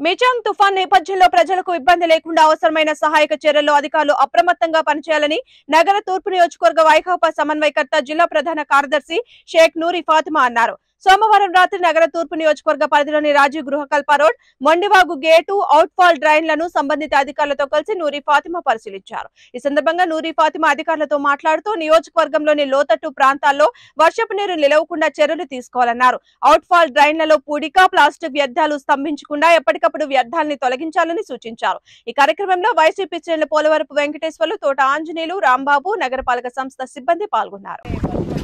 మిచాంగ్ తుఫాన్ నేపథ్యంలో ప్రజలకు ఇబ్బంది లేకుండా అవసరమైన సహాయక చర్యల్లో అధికారులు అప్రమత్తంగా పనిచేయాలని నగర తూర్పు నియోజకవర్గ వైకాపా సమన్వయకర్త జిల్లా ప్రధాన కార్యదర్శి షేక్ నూరి ఫాతిమా అన్నారు సోమవారం రాత్రి నగర తూర్పు నియోజకవర్గ పరిధిలోని Rajiv Gruhakalpa road Mondivagu gate outfall డ్రైన్లను సంబంధిత అధికారులతో కలిసి నూరి ఫాతిమా పరిశీలించారు ఈ సందర్భంగా నూరి ఫాతిమా అధికారులతో మాట్లాడుతూ నియోజకవర్గంలోని లోతట్టు ప్రాంతాల్లో వర్షపు నీరు నిలవకుండా చర్యలు తీసుకోవాలన్నారు అవుట్ఫాల్ డ్రైన్లలో పూడిక ప్లాస్టిక్ వ్యర్థాలు స్తంభించకుండా ఎప్పటికప్పుడు వ్యర్థాలని తొలగించాలని సూచించారు ఈ కార్యక్రమంలో వైసీపీ శ్రేణులు పోలవరపు వెంకటేశ్వర్లు తోట ఆంజనేయులు రాంబాబు నగరపాలక సంస్థ సిబ్బంది పాల్గొన్నారు